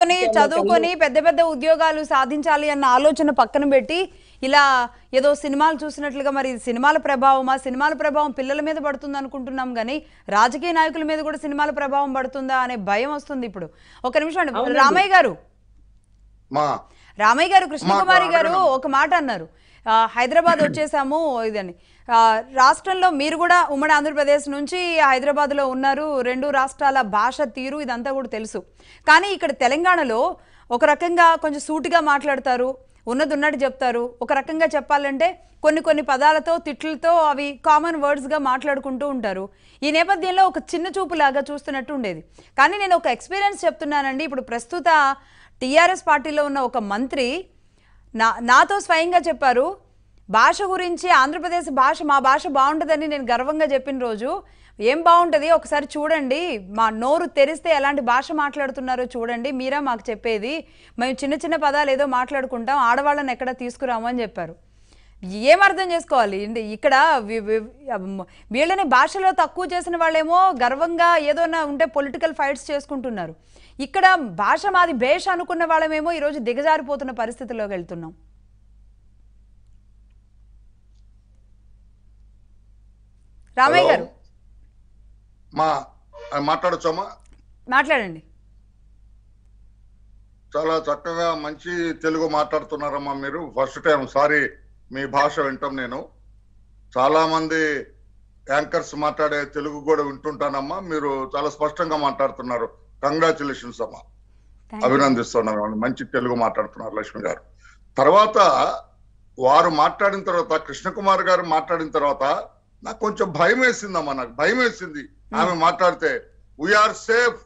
చదువుకొని చదువుకొని పెద్ద పెద్ద ఉద్యోగాలు సాధించాలి అన్న ఆలోచన పక్కన పెట్టి ఇలా ఏదో సినిమాలు చూసినట్లుగా మరి ఇది సినిమాల ప్రభావమా సినిమాల ప్రభావం పిల్లల మీద పడుతుంది అనుకుంటున్నాం కానీ రాజకీయ నాయకుల మీద కూడా సినిమాల ప్రభావం పడుతుందా అనే భయం వస్తుంది ఇప్పుడు ఒక నిమిషం అండి రామయ్య గారు మా రామయ్య గారు కృష్ణకుమారి మా- గారు ఒక మాట అన్నారు ఆ, హైదరాబాద్ వచ్చేసాము ఇదని ఆ, రాష్ట్రంలో మీరు కూడా ఉమ్మడి ఆంధ్రప్రదేశ్ నుంచి హైదరాబాద్లో ఉన్నారు రెండు రాష్ట్రాల భాష తీరు ఇదంతా కూడా తెలుసు కానీ ఇక్కడ తెలంగాణలో ఒక రకంగా కొంచెం సూటిగా మాట్లాడతారు ఉన్నది ఉన్నట్టు చెప్తారు ఒక రకంగా చెప్పాలంటే కొన్ని కొన్ని పదాలతో తిట్లతో అవి కామన్ వర్డ్స్గా మాట్లాడుకుంటూ ఉంటారు ఈ నేపథ్యంలో ఒక చిన్న చూపులాగా చూస్తున్నట్టు ఉండేది కానీ నేను ఒక ఎక్స్పీరియన్స్ చెప్తున్నానండి ఇప్పుడు ప్రస్తుత టీఆర్ఎస్ పార్టీలో ఉన్న ఒక మంత్రి నా నాతో స్వయంగా చెప్పారు భాష గురించి ఆంధ్రప్రదేశ్ భాష మా భాష బాగుంటుందని నేను గర్వంగా చెప్పిన రోజు ఏం బాగుంటుంది ఒకసారి చూడండి మా నోరు తెరిస్తే ఎలాంటి భాష మాట్లాడుతున్నారో చూడండి మీరా మాకు చెప్పేది మేము చిన్న చిన్న పదాలు ఏదో మాట్లాడుకుంటాం ఆడవాళ్ళని ఎక్కడ తీసుకురాము అని చెప్పారు ఏం అర్థం చేసుకోవాలి ఇండి- ఇక్కడ వి- వి- అమ్మ, వీళ్ళని భాషలో తక్కువ చేసిన వాళ్ళేమో గర్వంగా ఏదోనా ఉంటే పొలిటికల్ ఫైట్స్ చేసుకుంటున్నారు ఇక్కడ భాష మాది భేష్ అనుకున్న వాళ్ళమేమో ఈరోజు దిగజారిపోతున్న పరిస్థితిలోకి వెళ్తున్నాం రామయ్య గారు మా మాట్లాడొచ్చమ్మా మాట్లాడండి చాలా చక్కగా మంచి తెలుగు మాట్లాడుతున్నారమ్మా మీరు ఫస్ట్ టైం సారీ మీ భాష వింటాం నేను చాలా మంది యాంకర్స్ మాట్లాడే తెలుగు కూడా వింటుంటానమ్మా మీరు చాలా స్పష్టంగా మాట్లాడుతున్నారు కంగ్రాచులేషన్స్ అమ్మా Thank you. అభినందిస్తున్నాను మంచి తెలుగు మాట్లాడుతున్నారు లక్ష్మి గారు తర్వాత వారు మాట్లాడిన తర్వాత కృష్ణకుమార్ గారు మాట్లాడిన తర్వాత నాకు కొంచెం భయం వేసిందమ్మా నాకు భయం వేసింది ఆమె మాట్లాడితే we're safe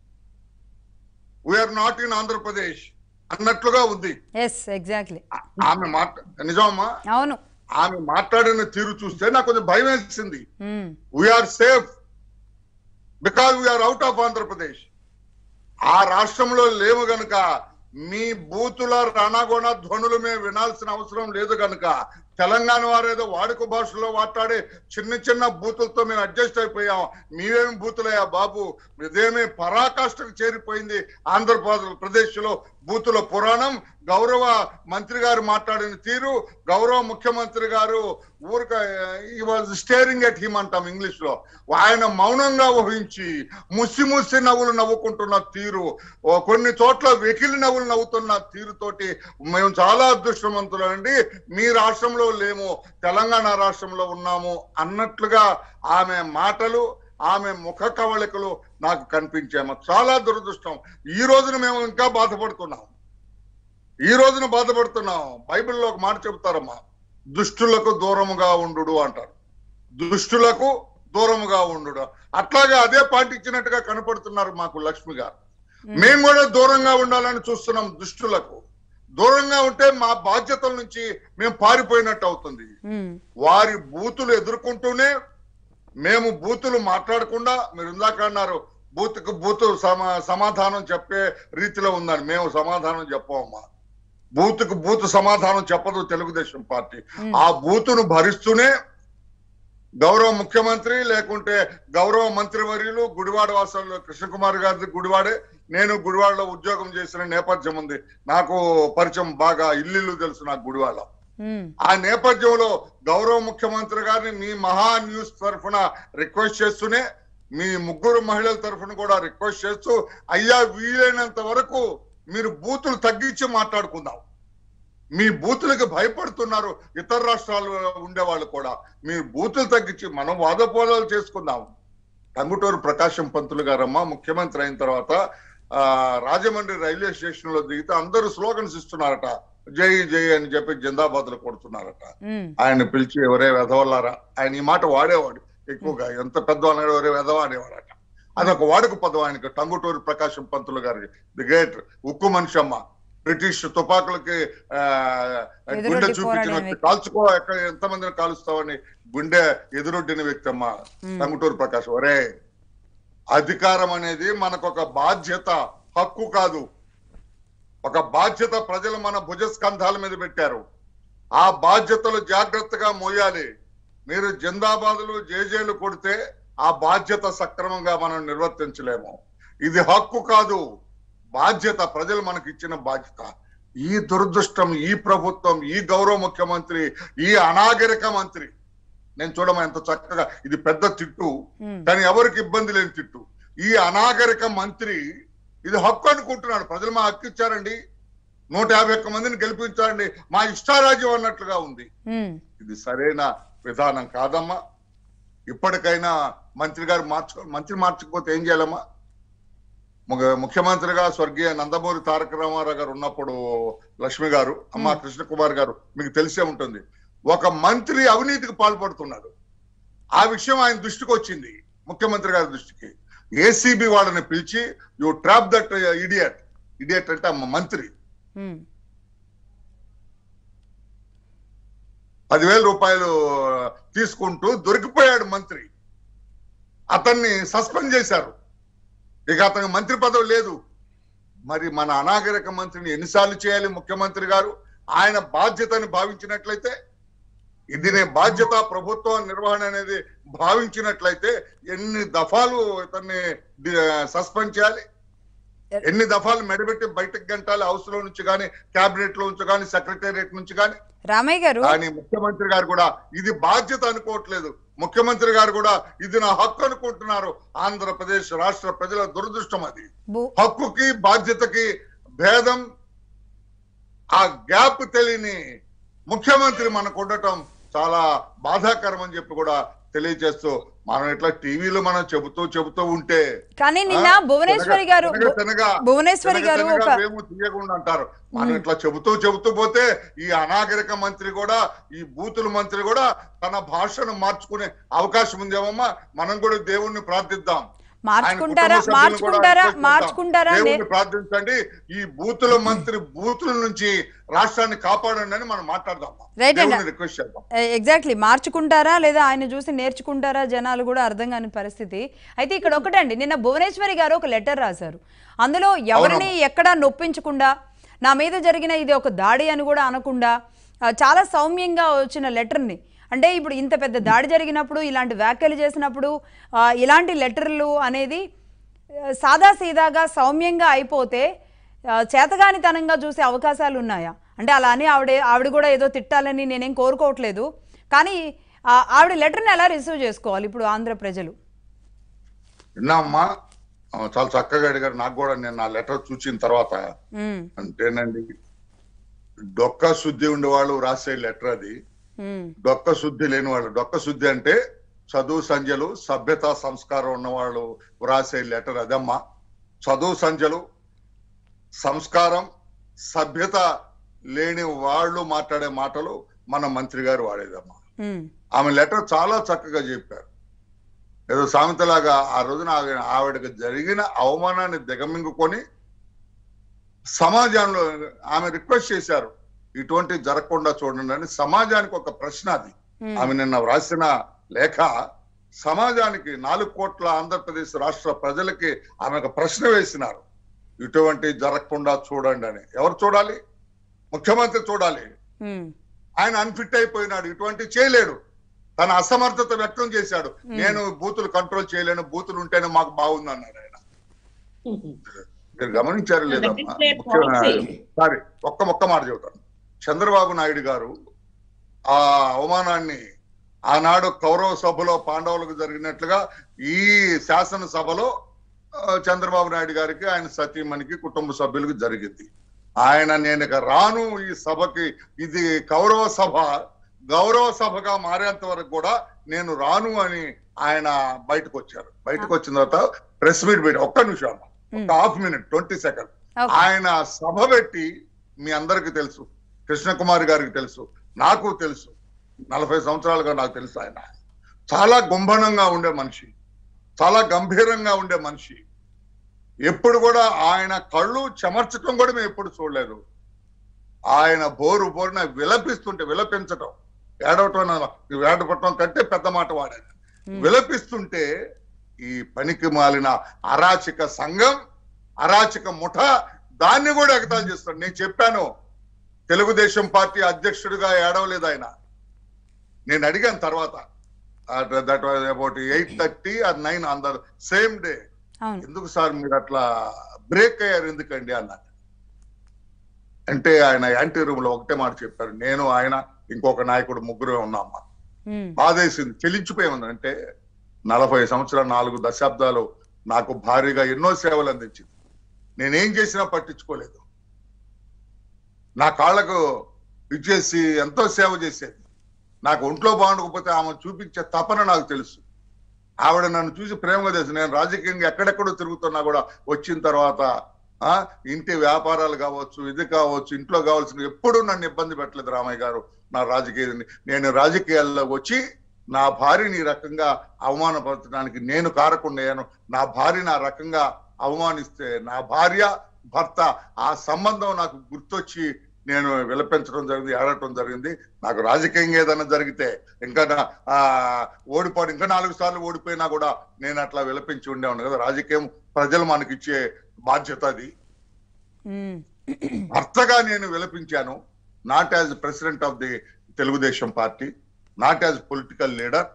we're not in Andhra Pradesh అన్నట్లుగా ఉంది ఎస్ ఎగ్జాక్ట్లీ ఆ- ఆమె మాట నిజమమ్మా అవును ఆమె మాట్లాడిన తీరు చూస్తే నాకు కొంచెం భయం వేసింది మ్మ్. We're safe because we're out of Andhra Pradesh ఆ రాష్ట్రంలో లేము గనుక మీ బూతుల రణగొణ ధ్వనులు మేము వినాల్సిన అవసరం లేదు గనుక తెలంగాణ వారు ఏదో వాడుక భాషలో మాట్లాడే చిన్న చిన్న బూతులతో మేము అడ్జస్ట్ అయిపోయాం మీవేమి బూతులయ్యా బాబు ఇదేమి పరాకాష్ఠకు చేరిపోయింది ఆంధ్రప్రదేశ్ లో బూతుల పురాణం గౌరవ మంత్రి గారు మాట్లాడిన తీరు గౌరవ ముఖ్యమంత్రి గారు ఊరిక ఈ వాజ్ స్టేరింగ్ ఎట్ హిమ్ అంటాం ఇంగ్లీష్ లో ఆయన మౌనంగా ఊహించి ముసి ముసి నవ్వులు నవ్వుకుంటున్న తీరు ఓ కొన్ని చోట్ల వెకిలి నవ్వులు నవ్వుతున్న తీరుతోటి మేము చాలా అదృష్టవంతులు అండి మీ రాష్ట్రంలో లేము తెలంగాణ రాష్ట్రంలో ఉన్నాము అన్నట్లుగా ఆమె మాటలు ఆమె ముఖ కవళికలు నాకు కనిపించాము చాలా దురదృష్టం ఈ రోజున మేము ఇంకా బాధపడుతున్నాం ఈ రోజున బాధపడుతున్నాం బైబిల్లో ఒక మాట చెబుతారమ్మా దుష్టులకు దూరముగా ఉండు అంటారు దుష్టులకు దూరముగా ఉండు అట్లాగే అదే పాటించినట్టుగా కనపడుతున్నారు మాకు లక్ష్మి గారు మేము కూడా దూరంగా ఉండాలని చూస్తున్నాం దుష్టులకు దూరంగా ఉంటే మా బాధ్యతల నుంచి మేము పారిపోయినట్టు అవుతుంది మ్మ్. వారి బూతులు ఎదుర్కొంటూనే మేము బూతులు మాట్లాడకుండా మీరు ఇందాక అన్నారు బూతుకు బూతు సమా సమాధానం చెప్పే రీతిలో ఉందని మేము సమాధానం చెప్పమమ్మా బూతుకు బూతు సమాధానం చెప్పదు తెలుగుదేశం పార్టీ ఆ బూతును భరిస్తూనే గౌరవ ముఖ్యమంత్రి లేకుంటే గౌరవ మంత్రివర్యులు గుడివాడ వాసంలో కృష్ణకుమార్ గారి గుడివాడే నేను గుడివాడలో ఉద్యోగం చేసిన నేపథ్యం ఉంది నాకు పరిచయం బాగా ఇల్లు తెలుసు నాకు గుడివాడ మ్మ్. ఆ నేపథ్యంలో గౌరవ ముఖ్యమంత్రి గారిని మీ మహా న్యూస్ తరఫున రిక్వెస్ట్ చేస్తూనే మీ ముగ్గురు మహిళల తరఫున కూడా రిక్వెస్ట్ చేస్తూ అయ్యా వీలైనంత వరకు మీరు బూతులు తగ్గించి మాట్లాడుకుందాం మీ బూతులకు భయపడుతున్నారు ఇతర రాష్ట్రాల్లో ఉండే వాళ్ళు కూడా మీరు బూతులు తగ్గించి మనం వాదపోదాలు చేసుకుందాం టంగుటూరు ప్రకాశం పంతులు గారమ్మ ముఖ్యమంత్రి అయిన తర్వాత ఆ రాజమండ్రి రైల్వే స్టేషన్ లో దిగితే అందరూ స్లోగన్స్ ఇస్తున్నారట జై జై అని చెప్పి జిందాబాద్లు కొడుతున్నారట మ్మ్. ఆయన పిలిచి ఎవరే వెధవల్లారా ఆయన ఈ మాట వాడేవాడు ఎక్కువగా ఎంత పెద్దవాడు ఎవరే వెధవ అనేవాడట అదొక వాడుక పదం ఆయనకి టంగుటూరు ప్రకాశం పంతులు గారికి ది గ్రేట్ ఉక్కు మనిషి అమ్మ బ్రిటిష్ తుపాకులకి ఆ, ఎదురొడ్డి గుండె చూపించిన పోరాడిన వ్యక్తి. వ్యక్తి. కాల్చుకో ఎక్కడ ఎంతమందిని కాలుస్తావని గుండె ఎదురొడ్డిన వ్యక్తి అమ్మ టంగుటూరు ప్రకాశం ఒరే అధికారం అనేది మనకు ఒక బాధ్యత హక్కు కాదు ఒక బాధ్యత ప్రజలు మన భుజస్కంధాల మీద పెట్టారు ఆ బాధ్యతలు జాగ్రత్తగా మోయాలి మీరు జిందాబాదులు జేజేలు కొడితే ఆ బాధ్యత సక్రమంగా మనం నిర్వర్తించలేము ఇది హక్కు కాదు బాధ్యత ప్రజలు మనకి ఇచ్చిన బాధ్యత ఈ దురదృష్టం ఈ ప్రభుత్వం ఈ గౌరవ ముఖ్యమంత్రి ఈ అనాగరిక మంత్రి నేను చూడమా ఎంత చక్కగా ఇది పెద్ద తిట్టు ఉమ్, కానీ ఎవరికి ఇబ్బంది లేని తిట్టు ఈ అనాగరిక మంత్రి ఇది హక్కు అనుకుంటున్నాడు ప్రజలు మా హక్కు ఇచ్చారండి నూట యాభై ఒక్క మందిని గెలిపించారండి మా ఇష్టారాజ్యం అన్నట్లుగా ఉంది ఉమ్, ఇది సరైన విధానం కాదమ్మా ఇప్పటికైనా మంత్రి గారు మార్చు మంత్రి మార్చకపోతే ఏం చేయాలమ్మా ముగ- ముఖ్యమంత్రిగా స్వర్గీయ నందమూరి తారక రామారావు గారు ఉన్నప్పుడు లక్ష్మి గారు అమ్మ Hmm. కృష్ణకుమార్ గారు మీకు తెలిసే ఉంటుంది ఒక మంత్రి అవినీతికి పాల్పడుతున్నాడు ఆ విషయం ఆయన దృష్టికి వచ్చింది ముఖ్యమంత్రి గారి దృష్టికి ఏసీబీ వాళ్ళని పిలిచి you trap that idiot idiot అంటే అమ్మ మంత్రి ఉమ్, పదివేల రూపాయలు తీసుకుంటూ దొరికిపోయాడు మంత్రి అతన్ని సస్పెండ్ చేశారు ఇక అతనికి మంత్రి పదవి లేదు మరి మన అనాగరిక మంత్రిని ఎన్నిసార్లు చేయాలి ముఖ్యమంత్రి గారు ఆయన బాధ్యతని భావించినట్లయితే ఇది నే బాధ్యత ప్రభుత్వం నిర్వహణ అనేది భావించినట్లయితే ఎన్ని దఫాలు ఇతన్ని సస్పెండ్ చేయాలి ఎన్ని దఫాలు మెడబెట్టి బయటకు గంటాలి హౌస్ లో నుంచి కానీ కేబినెట్ లో నుంచి కానీ సెక్రటేరియట్ నుంచి కానీ రామయ్య గారు కానీ ముఖ్యమంత్రి గారు కూడా ఇది బాధ్యత అనుకోవట్లేదు ముఖ్యమంత్రి గారు కూడా ఇది నా హక్కు అనుకుంటున్నారు ఆంధ్రప్రదేశ్ రాష్ట్ర ప్రజల దురదృష్టం అది భూ- హక్కుకి బాధ్యతకి భేదం ఆ గ్యాప్ తెలియని ముఖ్యమంత్రి మనకు ఉండటం చాలా బాధాకరం అని చెప్పి కూడా తెలియజేస్తూ మనం ఇట్లా టీవీలో మనం చెబుతూ చెబుతూ ఉంటే కానీ నిన్న ఆ, భువనేశ్వరి తెనగ- గారు తెనగ- తెనగ- భువనేశ్వరి తెనగ- గారు తెనగ ఒక వేము తీయకుండా అంటారు మనం ఇట్లా చెబుతూ చెబుతూ పోతే ఈ అనాగరిక మంత్రి కూడా ఈ బూతుల మంత్రి కూడా తన భాషను మార్చుకునే అవకాశం ఉందేమమ్మా మనం కూడా దేవుణ్ణి ప్రార్థిద్దాం ఆయన మార్చుకుంటారా కుటుంబ సభ్యులను కూడా మార్చుకుంటారా రిక్వెస్ట్ చేద్దాం. మార్చుకుంటారా నే- దేవుణ్ణి ప్రార్థించండి ఈ బూతుల మంత్రి బూతుల నుంచి రాష్ట్రాన్ని కాపాడండి అని మనం మాట్లాడదాం Right అండి. దేవుణ్ణి రిక్వెస్ట్ చేద్దాం ఎగ్జాక్ట్లీ మార్చుకుంటారా లేదా ఆయన చూసి నేర్చుకుంటారా జనాలు కూడా అర్థం కాని పరిస్థితి అయితే ఇక్కడ ఒకటండి నిన్న భువనేశ్వరి గారు ఒక లెటర్ రాశారు అందులో ఎవరిని ఎక్కడా నొప్పించకుండా నా మీద జరిగిన ఇది ఒక దాడి అని కూడా అనకుండా ఆ, చాలా సౌమ్యంగా వచ్చిన లెటర్ని అంటే ఇప్పుడు ఇంత పెద్ద దాడి జరిగినప్పుడు ఇలాంటి వ్యాఖ్యలు చేసినప్పుడు ఆ, ఇలాంటి లెటర్లు అనేది ఆ, సాదాసీదాగా సౌమ్యంగా అయిపోతే ఆ, చేతగానితనంగా చూసే అవకాశాలు ఉన్నాయా అంటే అలా అని ఆవిడ ఆవిడ కూడా ఏదో తిట్టాలని నేనేం కోరుకోవట్లేదు కానీ ఆ, ఆవిడ లెటర్ని ఎలా రిసీవ్ చేసుకోవాలి ఇప్పుడు ఆంధ్ర ప్రజలు విన్నామ్మా ఆ, చాలా చక్కగా అడిగారు నాకు కూడా నేను నా లెటర్ చూసిన తర్వాత ఉమ్, అంటేనండి డొక్క శుద్ధి ఉండేవాళ్ళు రాసే లెటర్ అది ఉమ్, డొక్క శుద్ధి లేని వాళ్ళు డొక్క శుద్ధి అంటే చదువు సంధ్యలు సభ్యత సంస్కారం ఉన్నవాళ్ళు వ్రాసే లెటర్ అదమ్మా చదువు సంధ్యలు సంస్కారం సభ్యత లేని వాళ్ళు మాట్లాడే మాటలు మన మంత్రి గారు వాడేదమ్మా ఉమ్, ఆమె లెటర్ చాలా చక్కగా చెప్పారు ఏదో సామెతలాగా ఆ రోజున ఆవిడ ఆవిడకి జరిగిన అవమానాన్ని దిగమింగుకొని సమాజంలో ఆమె రిక్వెస్ట్ చేశారు ఇటువంటి జరగకుండా చూడండి అని సమాజానికి ఒక ప్రశ్న అది ఉమ్, ఆమె నిన్న వ్రాసిన లేఖ సమాజానికి నాలుగు కోట్ల ఆంధ్రప్రదేశ్ రాష్ట్ర ప్రజలకి ఆమె ఒక ప్రశ్న వేసినారు ఇటువంటి జరగకుండా చూడండి అని ఎవరు చూడాలి ముఖ్యమంత్రి చూడాలి ఉమ్, ఆయన అన్ఫిట్ అయిపోయినాడు ఇటువంటి చేయలేడు తన అసమర్థత వ్యక్తం చేశాడు నేను బూతులు కంట్రోల్ చేయలేను బూతులు ఉంటేనే మాకు బాగుంది అన్నాడు ఆయన మీరు గమనించారు లేదమ్మా Let it play policy. Sorry ఒక్క ఒక్క మాట చెబుతాను చంద్రబాబు నాయుడు గారు ఆ అవమానాన్ని ఆనాడు కౌరవ సభలో పాండవులకు జరిగినట్లుగా ఈ శాసనసభలో ఆ, చంద్రబాబు నాయుడు గారికి ఆయన సతీమణికి కుటుంబ సభ్యులకు జరిగింది ఆయన నేను ఇక రాను ఈ సభకి ఇది కౌరవ సభ గౌరవ సభగా మారేంత వరకు కూడా నేను రాను అని ఆయన బయటకు వచ్చారు బయటకు వచ్చిన తర్వాత ప్రెస్ మీట్ పెట్టి ఒక్క నిమిషం ఒక half minute twenty second okay. ఆయన సభ పెట్టి మీ అందరికి తెలుసు కృష్ణకుమారి గారికి తెలుసు నాకు తెలుసు నలభై సంవత్సరాలుగా నాకు తెలుసు ఆయన చాలా గుంభనంగా ఉండే మనిషి చాలా గంభీరంగా ఉండే మనిషి ఎప్పుడు కూడా ఆయన కళ్ళు చెమర్చటం కూడా మేము ఎప్పుడు చూడలేదు ఆయన బోరు బోరున విలపిస్తుంటే విలపించటం ఏడవటం ఏడవటం కంటే పెద్ద మాట వాడాను విలపిస్తుంటే ఈ పనికి మాలిన అరాచక సంఘం అరాచక ముఠ దాన్ని కూడా ఎగతాలు చేస్తాడు నేను చెప్పాను తెలుగుదేశం పార్టీ అధ్యక్షుడిగా ఏడవలేదు ఆయన నేను అడిగాను తర్వాత that about eight thirty or nine on the same day అవును ఎందుకు సార్ మీరు అట్లా బ్రేక్ అయ్యారు ఎందుకండి అన్నారు అంటే ఆయన యాంటీ రూమ్ లో ఒకటే మాట చెప్పారు నేను ఆయన ఇంకొక నాయకుడు ముగ్గురు ఉన్నామా ఉమ్, బాధేసింది చెల్లించిపోయింది అంటే నలభై సంవత్సరాలు నాలుగు దశాబ్దాలు నాకు భారీగా ఎన్నో సేవలు అందించింది నేనేం చేసినా పట్టించుకోలేదు నా కాళ్ళకు ఇచ్చేసి ఎంతో సేవ చేసేది నాకు ఒంట్లో బాగుండకపోతే ఆమె చూపించే తపన నాకు తెలుసు ఆవిడ నన్ను చూసి ప్రేమగా తెలుసు నేను రాజకీయంగా ఎక్కడెక్కడో తిరుగుతున్నా కూడా వచ్చిన తర్వాత ఆ ఇంటి వ్యాపారాలు కావచ్చు ఇది కావచ్చు ఇంట్లో కావాల్సిన ఎప్పుడూ నన్ను ఇబ్బంది పెట్టలేదు రామయ్య గారు నా రాజకీయ నేను రాజకీయాల్లో వచ్చి నా భార్యని ఈ రకంగా అవమానపరచడానికి నేను కారకుండాను నా భార్యని ఆ రకంగా అవమానిస్తే నా భార్య భర్త ఆ సంబంధం నాకు గుర్తొచ్చి నేను విలపించడం జరిగింది ఏడటం జరిగింది నాకు రాజకీయంగా ఏదైనా జరిగితే ఇంకా నా- ఆ ఓడిపోవడం ఇంకా నాలుగు సార్లు ఓడిపోయినా కూడా నేను అట్లా విలపించి ఉండేవాడిని కదా రాజకీయం ప్రజలు మనకి ఇచ్చే బాధ్యత అది ఉమ్, భర్తగా నేను విలపించాను not as president of the Telugu Desam party not as political leader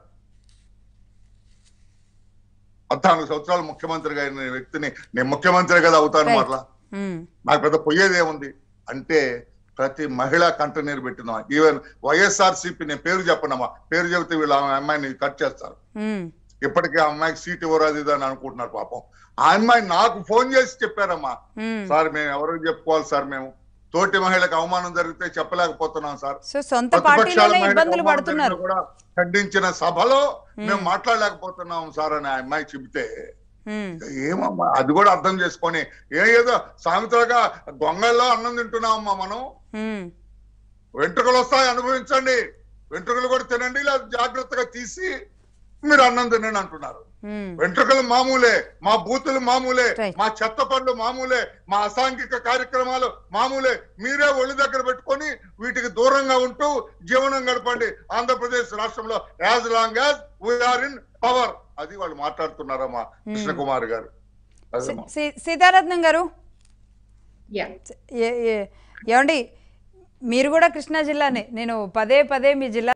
పద్నాలుగు సంవత్సరాలు ముఖ్యమంత్రిగా అయిన వ్యక్తిని నేను ముఖ్యమంత్రి కదా అవుతాను Right. మరలా ఉమ్, నాకు పెద్ద పోయేది ఏముంది అంటే ప్రతి మహిళ కంటనీరు పెట్టినా ఈవెన్ వైఎస్ఆర్ సిపి నేను పేరు చెప్పనమ్మా పేరు చెబితే వీళ్ళు ఆ అమ్మాయిని కట్ చేస్తారు ఉమ్, ఇప్పటికే ఆ అమ్మాయికి సీట్ ఇవ్వరాదు ఇది అని అనుకుంటున్నారు పాపం ఆ అమ్మాయి నాకు ఫోన్ చేసి చెప్పారమ్మా ఉమ్. సార్ మేము ఎవరికి చెప్పుకోవాలి సార్ మేము తోటి మహిళకు అవమానం జరిగితే చెప్పలేకపోతున్నాం సార్ సో సొంత ప్రతిపక్షాల పార్టీలోనే మహిళకు ఇబ్బందులు అవమానం పడుతున్నారు జరిగినా కూడా ఖండించిన సభలో మేము మాట్లాడలేకపోతున్నాం సార్ అని ఆ అమ్మాయి చెబితే ఉమ్, ఏమమ్మా అది కూడా అర్థం చేసుకొని ఏ ఏదో సామెతలుగా గొంగల్లో అన్నం తింటున్నామమ్మా మనం ఉమ్, వెంట్రుకలు వస్తాయి అనుభవించండి వెంట్రుకలు కూడా తినండి లేదా జాగ్రత్తగా తీసి మీరు అన్నం తినండి అంటున్నారు ఉమ్, వెంట్రుకలు మామూలే మా బూతులు మామూలే Right. మా చెత్త పనులు మామూలే మా అసాంఘిక కార్యక్రమాలు మామూలే మీరే ఒళ్ళు దగ్గర పెట్టుకొని వీటికి దూరంగా ఉంటూ జీవనం గడపండి ఆంధ్రప్రదేశ్ రాష్ట్రంలో as long as we're in power అది వాళ్ళు మాట్లాడుతున్నారమ్మా కృష్ణకుమార్ గారు అదమ్మా. సీ- సీతారత్నం గారు యా ఏ- ఏ- ఏమండి మీరు కూడా కృష్ణా జిల్లానే నేను పదే పదే మీ జిల్లా